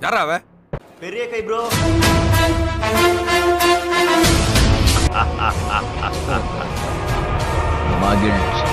யாரா அவ பெரிய கை ப்ரோ மகிழ்ச்சி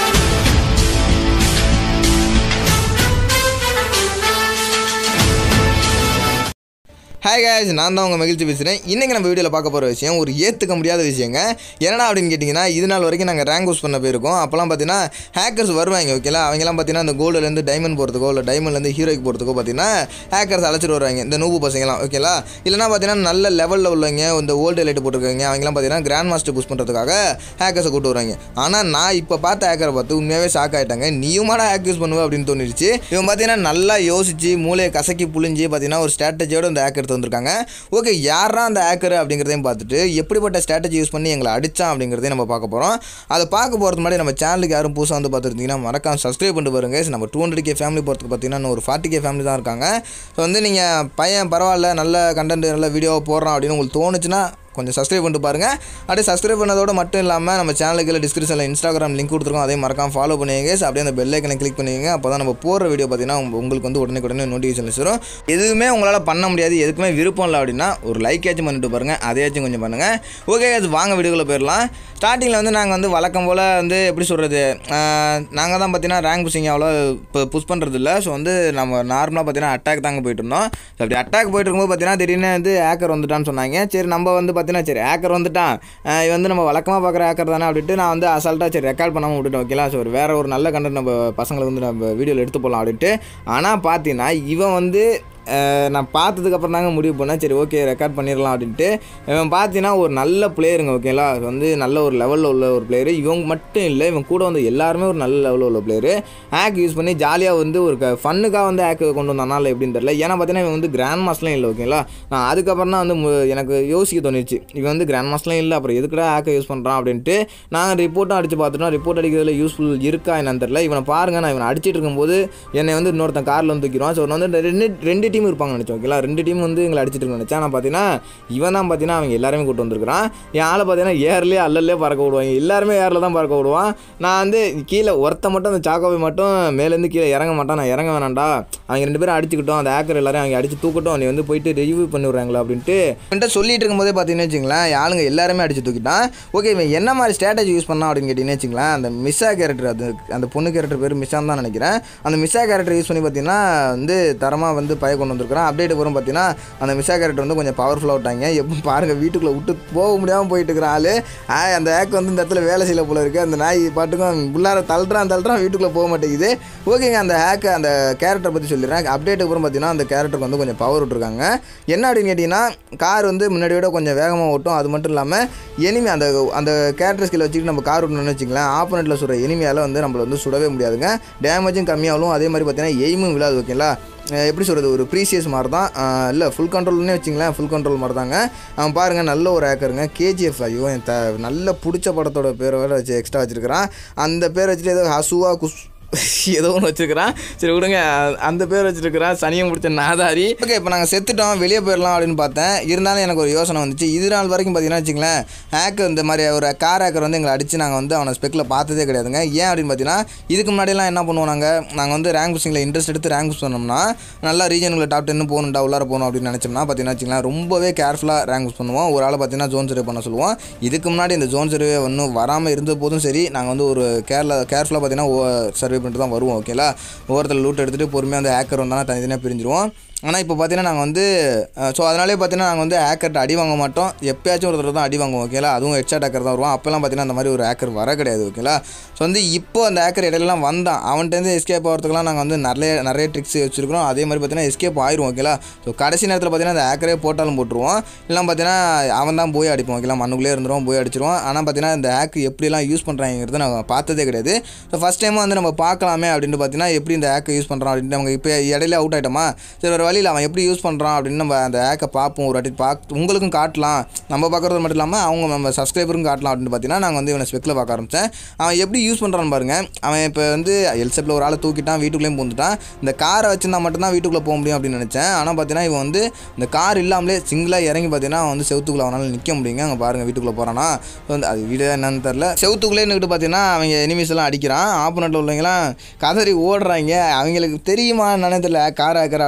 ஹாய் guys நான் தான் உங்கள் மகிழ்ச்சி பேசுகிறேன் இன்றைக்கி நம்ம வீடியோவில் பார்க்க போகிற விஷயம் ஒரு ஏற்றுக்க முடியாத விஷயங்க என்னடா அப்படின்னு கேட்டிங்கன்னா இது நாள் வரைக்கும் நாங்கள் ரேங்க் ஹவுஸ் பண்ண போயிருக்கோம் அப்போலாம் பார்த்தீங்கன்னா ஹேக்கர்ஸ் வருவாங்க ஓகேலா அவங்கெல்லாம் பார்த்தீங்கன்னா அந்த கோல்டுலேருந்து டைமண்ட் போகிறதுக்கோ இல்லை டைமண்ட்லேருந்து ஹீரோய்க்கு போகிறதுக்கோ பார்த்தீங்கன்னா ஹேக்கர்ஸ் அழைச்சிட்டு வருவாங்க இந்த நூபு பசங்கலாம் ஓகேலா இல்லைனா பார்த்தீங்கன்னா நல்ல லெவலில் உள்ளவங்க இந்த ஓல்டு லைட் போட்டிருக்காங்க அவங்கலாம் பார்த்தீங்கன்னா கிராண்ட் மாஸ்டர் புஷ் பண்ணுறதுக்காக ஹேக்கர்ஸை கூட்டு வருவாங்க ஆனால் நான் இப்போ பார்த்த ஹேக்கரை பார்த்து உண்மையாகவே ஷாக் ஆகிட்டாங்க நீயுமாடா ஹேக் யூஸ் பண்ணுவ அப்படின்னு தோணிடுச்சு இவன் பார்த்தீங்கன்னா நல்லா யோசிச்சு மூளையை கசக்கி புழிஞ்சு பார்த்தீங்கன்னா ஒரு ஸ்ட்ராட்டஜியோட இந்த ஹேக்கர் வந்திருக்காங்க ஓகே யாரா அந்த ஹேக்கர் அப்படிங்கிறதையும் பார்த்துட்டு எப்படிப்பட்ட ஸ்ட்ராட்டஜி யூஸ் பண்ணி எங்களை அடிச்சான் அப்படிங்கிறதையும் நம்ம பார்க்க போகிறோம் அதை பார்க்க போகிறது முன்னாடி நம்ம சேனலுக்கு யாரும் புதுசாக வந்து பார்த்துருந்தீங்கன்னா மறக்காம சப்ஸ்கிரைப் பண்ணிட்டு பாருங்க நம்ம டூ ஹண்ட்ரட் கே ஃபேமிலி போகிறதுக்கு பார்த்தீங்கன்னா இன்னும் ஒரு ஃபார்ட்டி கே ஃபேமிலி தான் இருக்காங்க ஸோ வந்து நீங்கள் பையன் பரவாயில்ல நல்ல கண்டென்ட் நல்ல வீடியோவை போடுறான் அப்படின்னு உங்களுக்கு தோணுச்சுன்னா கொஞ்சம் சப்ஸ்கிரைப் பண்ணிட்டு பாருங்கள் அப்படியே சப்ஸ்கிரைப் பண்ணதோட மட்டும் இல்லாமல் நம்ம சேனலுக்கு டிஸ்கிரிப்ஷனில் இன்ஸ்டாகிராம் லிங்க் கொடுத்துருக்கோம் அதையும் மறக்காம ஃபாலோ பண்ணுவீங்க அப்படியே அந்த பெல் ஐக்கனை கிளிக் பண்ணுவீங்க அப்போ தான் நம்ம போகிற வீடியோ பார்த்தீங்கன்னா உங்க- உங்களுக்கு வந்து உடனே உடனே நோட்டிஃபிகேஷன் வரும் எதுவுமே உங்களால் பண்ண முடியாது எதுக்குமே விருப்பம் இல்லை அப்படின்னா ஒரு லைக் ஏச்சும் பண்ணிட்டு பாருங்கள் அதையாச்சும் கொஞ்சம் பண்ணுங்கள் ஓகே அது வாங்க வீடியோக்குள்ளே போயிடலாம் ஸ்டார்டிங்கில் வந்து நாங்கள் வந்து வழக்கம் போல் வந்து எப்படி சொல்கிறது நாங்கள் தான் பார்த்தீங்கன்னா ரேங்க் புஷிங் அவ்வளோ இப்போ புஷ் பண்ணுறது இல்லை ஸோ வந்து நம்ம நார்மலாக பார்த்தீங்கன்னா அட்டாக் தாங்க போயிட்டு இருந்தோம் ஸோ அப்படி அட்டாக் போயிட்டு இருக்கும்போது பார்த்தீங்கன்னா திடீர்னு வந்து ஹேக்கர் வந்துட்டான்னு சொன்னாங்க சரி நம்ம வந்து பார்த்தீங்கன்னா சரி ஹேக்கர் வந்துட்டான் அஹ் இவன் வந்து நம்ம வழக்கமாக பார்க்குற ஹேக்கர் தானே அப்படின்ட்டு நான் வந்து அசால்ட்டாக சரி ரெக்கார்ட் பண்ணாமல் விட்டுட்டேன் ஓகேலா ஸோ ஒரு வேறு ஒரு நல்ல கண்டென்ட் நம்ம பசங்களை வந்து நம்ம வீடியோவில் எடுத்து போகலாம் அப்படின்ட்டு ஆனால் பார்த்தீங்கன்னா இவன் வந்து அஹ் நான் பார்த்ததுக்கப்புறம் தாங்க முடிவு பண்ணேன் சரி ஓகே ரெக்கார்ட் பண்ணிடலாம் அப்படின்ட்டு இவன் பார்த்தீங்கன்னா ஒரு நல்ல பிளேயருங்க ஓகேங்களா வந்து நல்ல ஒரு லெவலில் உள்ள ஒரு பிளேயரு இவங்க மட்டும் இல்லை இவன் கூட வந்து எல்லாருமே ஒரு நல்ல லெவலில் உள்ள பிளேயரு ஹேக் யூஸ் பண்ணி ஜாலியாக வந்து ஒரு ஃபன்னுக்காக வந்து ஹேக் கொண்டு வந்தானால எப்படின்னு தெரியல ஏன்னா பார்த்தீங்கன்னா இவன் வந்து கிராண்ட் மாஸ்லாம் இல்லை ஓகேங்களா நான் அதுக்கப்புறம் தான் வந்து மு- எனக்கு யோசிக்க தோணுச்சு இவன் வந்து கிராண்ட் மாஸ்லாம் இல்லை அப்புறம் எதுக்குடா ஹேக்கை யூஸ் பண்ணுறான் அப்படின்ட்டு நாங்கள் ரிப்போர்ட்டும் அடிச்சு பார்த்துட்டோம் ரிப்போர்ட் அடிக்கிறதுல யூஸ்ஃபுல் இருக்கா என்னன்னு தெரியல இவனை பாருங்க நான் இவனை அடிச்சிட்டு இருக்கும்போது என்னை வந்து இன்னொருத்தன் காரில் வந்து தூக்கிடுவான் ஸோ வந்து ரெண்டு ரெண்டு டீம் இருப்பாங்க நினச்சோம் ஓகேங்களா ரெண்டு டீம் வந்து எங்களை அடிச்சிட்டு இருக்கு நினச்சேன் ஆனால் பார்த்தீங்கன்னா இவன் தான் பார்த்தீங்கன்னா அவங்க எல்லாருமே கூட்டு வந்திருக்கிறான் என் ஆளை பார்த்தீங்கன்னா ஏர்லேயே அல்லல்லே பறக்க விடுவாங்க எல்லாருமே ஏரில் தான் பறக்க விடுவான் நான் வந்து கீழே ஒருத்த மட்டும் அந்த சாக்கோவை மட்டும் மேலேருந்து கீழே இறங்க மாட்டான் நான் இறங்க வேணாம்டா அவங்க ரெண்டு பேரும் அடிச்சுக்கிட்டோம் அந்த ஆக்கர் எல்லாரையும் அவங்க அடிச்சு தூக்கட்டும் நீ வந்து போயிட்டு ரிவ்யூ பண்ணி விட்றாங்களா அப்படின்ட்டு என்கிட்ட சொல்லிட்டு இருக்கும்போதே பார்த்தீங்கன்னு வச்சுங்களேன் ஆளுங்க எல்லாருமே அடிச்சு தூக்கிட்டான் ஓகே இவன் என்ன மாதிரி ஸ்ட்ராட்டஜி யூஸ் பண்ணா அப்படின்னு கேட்டிங்கன்னு வச்சுங்களேன் அந்த மிஸ்ஸா கேரக்டர் அது அந்த பொண்ணு கேரக்டர் பேர் மிஸ்ஸான்னு தான் நினைக்கிறேன் அந்த மிஸ்ஸா கேரக்டர் யூஸ் பண்ணி பார்த்தீங்கன்னா வந்து தரமாக வந்து பய கொண்டு வந்திருக்கிறான் அப்டேட் வரும் பார்த்தீங்கன்னா அந்த மிஸ்ஸா கேரக்டர் வந்து கொஞ்சம் பவர்ஃபுல்லாக விட்டாங்க எப்போ பாருங்கள் வீட்டுக்குள்ளே விட்டு போக முடியாமல் போயிட்டு இருக்கிற ஆள் ஆ, அந்த ஆக் வந்து இந்த இடத்துல வேலை செய்யல போல இருக்குது அந்த நாய் பாட்டுக்கும் உள்ளார தள்ளுறான் தள்ளுறான் வீட்டுக்குள்ளே போக மாட்டேங்குது ஓகேங்க அந்த ஹேக் அந்த கேரக்டர் பற்றி சொல்லிடுறேன் அப்டேட் அப்புறம் பார்த்தீங்கன்னா அந்த கேரக்டருக்கு வந்து கொஞ்சம் பவர் விட்ருக்காங்க என்ன அப்படின்னு கேட்டிங்கன்னா கார் வந்து முன்னாடி விட கொஞ்சம் வேகமாக ஓட்டும் அது மட்டும் இல்லாமல் எனிமி அந்த அந்த கேரக்டர் ஸ்கில் வச்சுட்டு நம்ம கார் விடணும்னு வச்சுங்களேன் ஆப்போனட்டில் சுடுற எனிமியால் வந்து நம்மளை வந்து சுடவே முடியாதுங்க டேமேஜும் கம்மியாகும் அதே மாதிரி பார்த்தீங்கன்னா எய்மும் விழாது ஓகேங்களா அஹ் எப்படி சொல்கிறது ஒரு ப்ரீசியஸ் மாதிரி தான் இல்லை ஃபுல் கண்ட்ரோல்னே வச்சிங்களேன் ஃபுல் கண்ட்ரோல் மாதிரி தாங்க அவன் பாருங்கள் நல்ல ஒரு ஹேக்கருங்க கேஜிஎஃப் ஐயோ என் த நல்ல பிடிச்ச படத்தோட பேரை வேறு வச்சு எக்ஸ்ட்ரா வச்சிருக்கிறான் அந்த பேரை வச்சுட்டு ஏதோ ஹசுவா குஸ் ஏதோ ஒன்று வச்சிருக்கிறான் சரி விடுங்க அந்த பேர் வச்சிருக்கிறான் சனியம் பிடிச்ச நாதாரி ஓகே இப்போ நாங்கள் செத்துட்டோம் வெளியே போயிடலாம் அப்படின்னு பார்த்தேன் இருந்தாலும் எனக்கு ஒரு யோசனை வந்துச்சு இது நாள் வரைக்கும் பார்த்தீங்கன்னா வச்சுங்களேன் ஹேக்கர் இந்த மாதிரி ஒரு கார் ஹேக்கர் வந்து எங்களை அடித்து நாங்கள் வந்து அவனை ஸ்பெக்கில் பார்த்ததே கிடையாதுங்க ஏன் அப்படின்னு பார்த்தீங்கன்னா இதுக்கு முன்னாடிலாம் என்ன பண்ணுவோம் நாங்கள் நாங்கள் வந்து ரேங்க் புஷிங்கில் இன்ட்ரெஸ்ட் எடுத்து ரேங்க் புஷ் பண்ணோம்னா நல்லா ரீஜனுக்குள்ள டாப் டென்னு போகணும்டா உள்ளார போகணும் அப்படின்னு நினச்சோம்னா பார்த்தீங்கன்னா வச்சுங்களேன் ரொம்பவே கேர்ஃபுல்லாக ரேங்க் புஷ் பண்ணுவோம் ஒரு ஆளை பார்த்தீங்கன்னா ஜோன் சர்வே பண்ண சொல்லுவோம் இதுக்கு முன்னாடி இந்த ஜோன் சர்வே ஒன்றும் வராமல் இருந்த போதும் சரி நாங்கள் வந்து ஒரு கேர்ல கேர்ஃபுல்லாக பார்த்தீங்கன்னா சர்வே பண்ணிட்டு தான் வருவோம் ஓகேலா ஒவ்வொருத்தர் லூட் எடுத்துகிட்டு பொறுமையாக அந்த ஹேக்கர் வந்தாலும் தனித்தனியாக பிரிஞ்சிருவோம் ஆனால் இப்போ பார்த்தீங்கன்னா நாங்கள் வந்து ஸோ அதனாலே பார்த்தீங்கன்னா நாங்கள் வந்து ஹேக்கர்ட்ட அடி வாங்க மாட்டோம் எப்பயாச்சும் ஒரு தடவை தான் அடி வாங்குவோம் ஓகேலா அதுவும் ஹெட்ஷாட் ஹேக்கர் தான் வருவோம் அப்போல்லாம் பார்த்தீங்கன்னா அந்த மாதிரி ஒரு ஹேக்கர் வர கிடையாது ஓகேலா ஸோ வந்து இப்போ அந்த ஹேக்கர் இடையிலலாம் வந்தான் அவன்கிட்டருந்து எஸ்கேப் ஆகிறதுக்குலாம் நாங்கள் வந்து நிறைய நிறைய ட்ரிக்ஸ் வச்சுருக்கிறோம் அதே மாதிரி பார்த்தீங்கன்னா எஸ்கேப் ஆயிரும் ஓகேலா ஸோ கடைசி நேரத்தில் பார்த்தீங்கன்னா அந்த ஹேக்கரே போட்டாலும் போட்டுருவோம் இல்லை பார்த்தீங்கன்னா அவன் தான் போய் அடிப்போம் ஓகேலா மண்ணுக்குள்ளே இருந்துருவோம் போய் அடிச்சிருவோம் ஆனால் பார்த்தீங்கன்னா இந்த ஹேக் எப்படிலாம் யூஸ் பண்ணுறாங்கிறது நான் பார்த்ததே கிடையாது ஸோ ஃபஸ்ட் டைம் வந்து நம்ம பார்க்கலாமே அப்படின்ட்டு பார்த்தீங்கன்னா எப்படி இந்த ஹேக்கை யூஸ் பண்ணுறான் அப்படின்ட்டு நம்ம இப்போ இடையில அவுட் ஆகிட்டோமா சரி ஒரு வழியில் அவன் எப்படி யூஸ் பண்ணுறான் அப்படின்னு நம்ம அந்த ஹேக்கை பார்ப்போம் ஒரு வாட்டி பார்த்து உங்களுக்கும் காட்டலாம் நம்ம பார்க்குறது மட்டும் இல்லாமல் அவங்க நம்ம சப்ஸ்கிரைபருக்கும் காட்டலாம் அப்படின்னு பார்த்தீங்கன்னா நாங்கள் வந்து இவனை ஸ்பெக்கில் பார்க்க ஆரம்பித்தேன் அவன் எப்படி யூஸ் பண்ணுறான்னு பாருங்க அவன் இப்போ வந்து எல்செப்பில் ஒரு ஆளை தூக்கிட்டான் வீட்டுக்குள்ளேயும் பூந்துட்டான் இந்த காரை வச்சிருந்தா மட்டும்தான் வீட்டுக்குள்ளே போக முடியும் அப்படின்னு நினச்சேன் ஆனால் பார்த்தீங்கன்னா இவன் வந்து இந்த கார் இல்லாமலே சிங்கிளாக இறங்கி பார்த்தீங்கன்னா அவன் வந்து செவுத்துக்குள்ளே அவனால் நிற்க முடியுங்க அங்கே பாருங்கள் வீட்டுக்குள்ளே போகிறானா வந்து அது வீடு என்னன்னு தெரில செவுத்துக்குள்ளே நின்றுட்டு பார்த்தீங்கன்னா அவங்க எனிமீஸ் எல்லாம் அடிக்கிறான் ஆப்போனட்டில் உள்ளவங்கலாம் கதறி ஓடுறாங்க அவங்களுக்கு தெரியுமா என்னன்னு தெரியல கார் ஆக்கிற அப்படின்ட்டு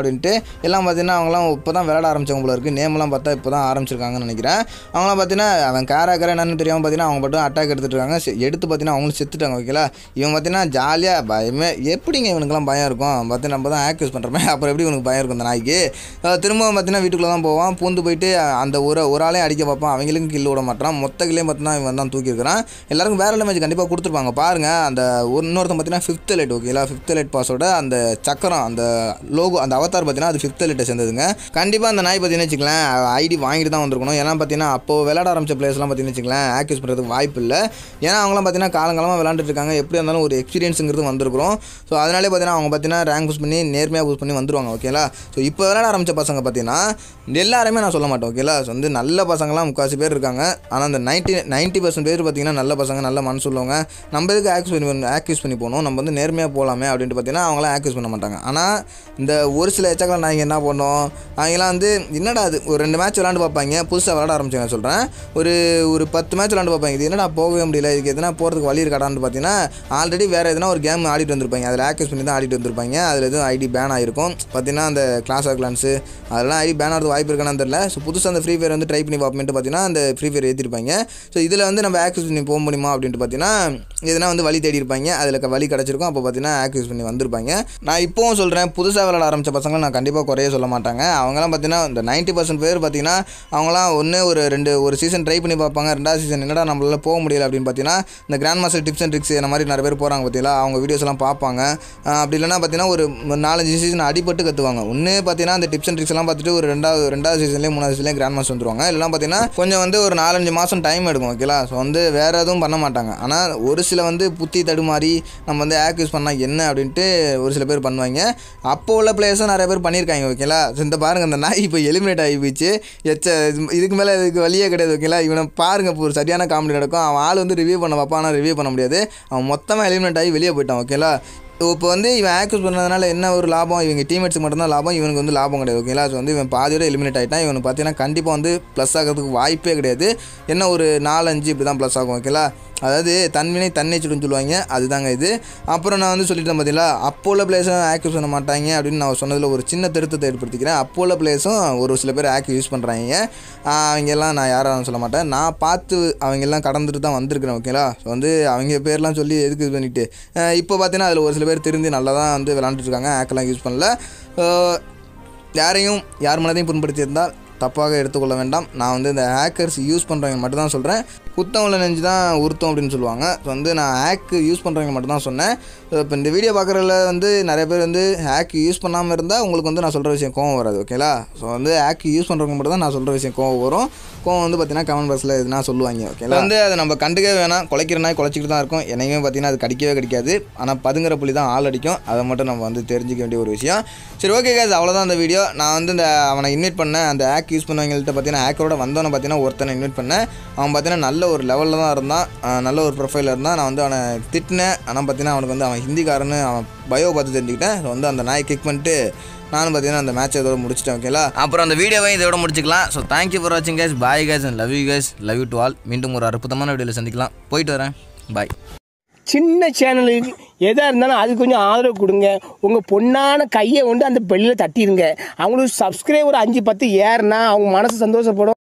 எல்லாம் பார்த்தீங்கன்னா அவங்களாம் இப்போ தான் விளையாட ஆரம்பிச்சவங்க போல இருக்குது நேம்லாம் பார்த்தா இப்போ தான் ஆரம்பிச்சிருக்காங்கன்னு நினைக்கிறேன் அவங்களாம் பார்த்தீங்கன்னா அவன் கேராக்கரை என்னன்னு தெரியாமல் பார்த்தீங்கன்னா அவங்க மட்டும் அட்டாக் எடுத்துட்டு இருக்காங்க செ- எடுத்து பார்த்தீங்கன்னா அவங்களும் செத்துட்டாங்க ஓகேலா இவன் பார்த்தீங்கன்னா ஜாலியாக பயமே எப்படிங்க இவனுக்குலாம் பயம் இருக்கும் பார்த்து நம்ம தான் ஆக்யூஸ் பண்ணுறோமே அப்புறம் எப்படி இவனுக்கு பயம் இருக்கும் இந்த நாய்க்கு அஹ் திரும்பவும் பார்த்தீங்கன்னா வீட்டுக்குள்ளே தான் போவான் பூந்து போயிட்டு அந்த ஒரு ஒரு ஆளையும் அடிக்க பார்ப்பான் அவங்களுக்கும் கில் விட மாட்டான் மொத்த கில்லையும் பார்த்தீங்கன்னா இவன் தான் தூக்கியிருக்கிறான் எல்லாருக்கும் வேற மேட்ச் கண்டிப்பாக கொடுத்துருப்பாங்க பாருங்கள் அந்த ஒரு இன்னொருத்தன் பார்த்தீங்கன்னா ஃபிஃப்த் லைட் ஓகேலா ஃபிஃப்த் லைட் பாஸோட அந்த சக்கரம் அந்த லோகோ அந்த அவதார் பார்த்தீங்கன்னா அது ஃபிஃப்த் லைட்டை சேர்ந்ததுங்க கண்டிப்பாக அந்த நாய் பார்த்தீங்கன்னா வச்சுக்கலாம் ஐடி வாங்கிட்டு தான் வந்திருக்கணும் ஏன்னா பார்த்தீங்கன்னா அப்போ விளையாட ஆரம்பிச்ச பிளேஸ்லாம் பார்த்தீங்கன்னா வச்சுக்கலாம் ஆக்யூஸ் பண்ணுறதுக்கு வாய்ப்பு இல்லை ஏன்னா அவங்களாம் பார்த்தீங்கன்னா காலங்காலமாக விளாண்டுட்டு இருக்காங்க எப்படி இருந்தாலும் ஒரு எக்ஸ்பீரியன்ஸுங்கிறது வந்திருக்கிறோம் ஸோ அதனாலே பார்த்தீங்கன்னா அவங்க பார்த்தீங்கன்னா ரேங்க் புஷ் பண்ணி நேர்மையாக புஷ் பண்ணி வந்துருவாங்க ஓகேலா ஸோ இப்போ விளையாட ஆரம்பிச்ச பசங்க பார்த்தீங்கன்னா எல்லாருமே நான் சொல்ல மாட்டேன் ஓகேலா ஸோ வந்து நல்ல பசங்களாம் முக்காசி பேர் இருக்காங்க ஆனால் அந்த நைன்ட்டி நைன்ட்டி பர்சன்ட் பேர் பார்த்தீங்கன்னா நல்ல பசங்க நல்ல மனசு உள்ளவங்க நம்ம எதுக்கு ஆக்யூஸ் பண்ணி ஆக்யூஸ் பண்ணி போகணும் நம்ம வந்து நேர்மையாக போகலாமே அப்படின்ட்டு பார்த்தீங்கன்னா அவங்களாம் ஆக்யூஸ் பண்ண மாட்டாங்க ஆனால் இந்த ஒரு சில எச்சக்கெல்லாம் நாங்கள் என்ன பண்ணோம் அவங்களாம் வந்து என்னடா அது ஒரு ரெண்டு மேட்ச் விளாண்டு பார்ப்பாங்க புதுசாக விளாட ஆரம்பிச்சாங்க சொல்கிறேன் ஒரு ஒரு பத்து மேட்ச் விளாண்டு பார்ப்பாங்க இது என்னடா போகவே முடியல இதுக்கு எதனா போகிறதுக்கு வழி இருக்காடான்னு பார்த்தீங்கன்னா ஆல்ரெடி வேறு எதனா ஒரு கேம் ஆடிட்டு வந்திருப்பாங்க அதில் ஆக்யூஸ் பண்ணி தான் ஆடிட்டு வந்திருப்பாங்க அதில் எதுவும் ஐடி பேன் ஆகிருக்கும் பார்த்தீங்கன்னா அந்த கிளாஸ் ஆஃப் கிளான்ஸு அதெல்லாம் ஐடி பேன் ஆகிறது வாய்ப்பு இருக்கானு தெரியல ஸோ புதுசாக அந்த ஃப்ரீ ஃபயர் வந்து ட்ரை பண்ணி பார்ப்போம்ட்டு பார்த்தீங்கன்னா அந்த ஃப்ரீ ஃபயர் ஏற்றிருப்பாங்க ஸோ இதில் வந்து நம்ம ஆக்யூஸ் பண்ணி போக முடியுமா அப்படின்ட்டு பார்த்தீங்கன்னா எதனா வந்து வழி தேடி இருப்பாங்க அதில் க- வழி கிடச்சிருக்கும் அப்போ பார்த்தீங்கன்னா ஆக்யூஸ் பண்ணி வந்திருப்பாங்க நான் இப்போவும் சொல்கிறேன் புதுசாக விளாட ஆரம்பித்த பசங்களை நான் கண்டிப்பாக குறைய சொல்ல மாட்டாங்க அவங்களாம் பார்த்தீங்கன்னா இந்த நைன்ட்டி பர்சன்ட் பேர் பார்த்தீங்கன்னா அவங்களாம் ஒன்று ஒரு ரெண்டு ஒரு சீசன் ட்ரை பண்ணி பார்ப்பாங்க ரெண்டாவது சீசன் என்னடா நம்மளால போக முடியல அப்படின்னு பார்த்தீங்கன்னா இந்த grand master tips and tricks இந்த மாதிரி நிறைய பேர் போகிறாங்க பார்த்தீங்களா அவங்க வீடியோஸ் எல்லாம் பார்ப்பாங்க ஆஹ் அப்படி இல்லைன்னா பார்த்தீங்கன்னா ஒரு ஒரு நாலஞ்சு சீசன் அடிபட்டு கற்றுவாங்க ஒன்று பார்த்தீங்கன்னா அந்த டிப்ஸ் அண்ட் ட்ரிக்ஸ் எல்லாம் பார்த்துட்டு ஒரு ரெண்டாவது ரெண்டாவது சீசன்லேயே மூணாவது சீசன்லேயே கிராண்ட் மாஸ்டர் வந்துருவாங்க இல்லைனா பார்த்தீங்கன்னா கொஞ்சம் வந்து ஒரு நாலஞ்சு மாதம் டைம் எடுக்கும் ஓகேலா ஸோ வந்து வேறு எதுவும் பண்ண மாட்டாங்க ஆனால் ஒரு சில வந்து புத்தி தடுமாறி நம்ம வந்து ஆக் யூஸ் பண்ணால் என்ன அப்படின்ட்டு ஒரு சில பேர் பண்ணுவாங்க அப்போ உள்ள பிளேயர்ஸும் நிறைய பேர் பண்ணியிருக்காங்க ஓகேலா ஸோ இந்த பாருங்க இந்த நாய் இப்போ எலிமினேட் ஆகி போச்சு எச்ச இது- இதுக்கு மேலே இதுக்கு வழியே கிடையாது ஓகேலா இவனை பாருங்க இப்போ ஒரு சரியான காமெடி நடக்கும் அவன் ஆள் வந்து ரிவ்யூ பண்ண பார்ப்பான் ஆனால் ரிவ்யூ பண்ண முடியாது அவன் மொத்தமாக எலிமினேட் ஆகி வெளியே போயிட்டான் ஓகேலா இப்போ வந்து இவன் ஆக்யூஸ் பண்ணதுனால என்ன ஒரு லாபம் இவங்க டீமேட்ஸுக்கு மட்டும்தான் லாபம் இவனுக்கு வந்து லாபம் கிடையாது ஓகேங்களா ஸோ வந்து இவன் பாதியோட எலிமினேட் ஆகிட்டான் இவனுக்கு பார்த்தீங்கன்னா கண்டிப்பாக வந்து ப்ளஸ் ஆகிறதுக்கு வாய்ப்பே கிடையாது என்ன ஒரு நாலஞ்சு இப்படி தான் ப்ளஸ் ஆகும் ஓகேங்களா அதாவது தன்வினை தன்னை சுடுன்னு சொல்லுவாங்க அதுதாங்க இது அப்புறம் நான் வந்து சொல்லிட்டேன் பார்த்தீங்களா அப்போ உள்ள பிளேஸும் ஆக்யூஸ் பண்ண மாட்டாங்க அப்படின்னு நான் சொன்னதில் ஒரு சின்ன திருத்தத்தை ஏற்படுத்திக்கிறேன் அப்போ உள்ள பிளேஸும் ஒரு சில பேர் ஆக்யூ யூஸ் பண்ணுறாங்க அவங்க எல்லாம் நான் யாரும் சொல்ல மாட்டேன் நான் பார்த்து அவங்க எல்லாம் கடந்துட்டு தான் வந்திருக்கிறேன் ஓகேங்களா ஸோ வந்து அவங்க பேர்லாம் சொல்லி எதுக்கு இது பண்ணிட்டு அஹ் இப்போ பார்த்தீங்கன்னா அதில் ஒரு சில பேர் திருந்தி நல்லா தான் வந்து விளாண்டுட்டு இருக்காங்க ஆக்கெல்லாம் யூஸ் பண்ணல அஹ் யாரையும் யார் மனதையும் புண்படுத்தியிருந்தால் தப்பாக எடுத்துக்கொள்ள வேண்டாம் நான் வந்து இந்த ஹேக்கர்ஸ் யூஸ் பண்ணுறவங்க மட்டும் தான் சொல்கிறேன் குத்தவங்கள நெஞ்சு தான் உருத்தம் அப்படின்னு சொல்லுவாங்க ஸோ வந்து நான் ஹேக் யூஸ் பண்ணுறவங்க மட்டும் தான் சொன்னேன் இப்போ இந்த வீடியோ பார்க்குறதுல வந்து நிறைய பேர் வந்து ஹேக் யூஸ் பண்ணாமல் இருந்தால் உங்களுக்கு வந்து நான் சொல்கிற விஷயம் கோவம் வராது ஓகேலா ஸோ வந்து ஹேக் யூஸ் பண்ணுறவங்க மட்டும் தான் நான் சொல்கிற விஷயம் கோவம் வரும் கோவம் வந்து பார்த்தீங்கன்னா கமெண்ட் பாக்ஸில் எதுனா சொல்லுவாங்க ஓகேலா வந்து அதை நம்ம கண்டுக்கவே வேணாம் குலைக்கிற நாய் குலைச்சிக்கிட்டு தான் இருக்கும் என்னையுமே பார்த்தீங்கன்னா அது கடிக்கவே கடிக்காது ஆனால் பதுங்குற புள்ளி தான் ஆள் அடிக்கும் அதை மட்டும் நம்ம வந்து தெரிஞ்சுக்க வேண்டிய ஒரு விஷயம் சரி ஓகே guys அவ்வளோதான் அந்த வீடியோ நான் வந்து இந்த அவனை இன்வைட் பண்ணேன் அந்த ஆக் யூஸ் பண்ணவங்கள்ட்ட பார்த்தீங்கன்னா ஆக்கரோட வந்தவனை பார்த்தீங்கன்னா ஒருத்தனை இன்வைட் பண்ணேன் அவன் பார்த்தீங்கன்னா நல்ல ஒரு லெவலில் தான் இருந்தான் அஹ் நல்ல ஒரு ப்ரொஃபைலில் இருந்தான் நான் வந்து அவனை திட்டினேன் ஆனால் பார்த்தீங்கன்னா அவனுக்கு வந்து அவன் ஹிந்திக்காரன்னு அவன் பயோ பார்த்து தெரிஞ்சுக்கிட்டேன் ஸோ வந்து அந்த நாயை கிக் பண்ணிட்டு நானும் பார்த்தீங்கன்னா அந்த மேட்ச் இதோட முடிச்சிட்டேன் ஓகேலா அப்புறம் அந்த வீடியோவை இதோட முடிச்சுக்கலாம் ஸோ தேங்க்யூ ஃபார் வாட்சிங் guys bye guys and love you guys love you to all மீண்டும் ஒரு அற்புதமான வீடியோவில் சந்திக்கலாம் போயிட்டு வரேன் பாய் சின்ன சேனலுக்கு எதாக இருந்தாலும் அது கொஞ்சம் ஆதரவு கொடுங்க உங்கள் பொண்ணான கையை கொண்டு அந்த பெல்லில் தட்டிடுங்க அவங்களுக்கு சப்ஸ்கிரைபர் அஞ்சு பத்து ஏறுனா அவங்க மனசு சந்தோஷப்படும்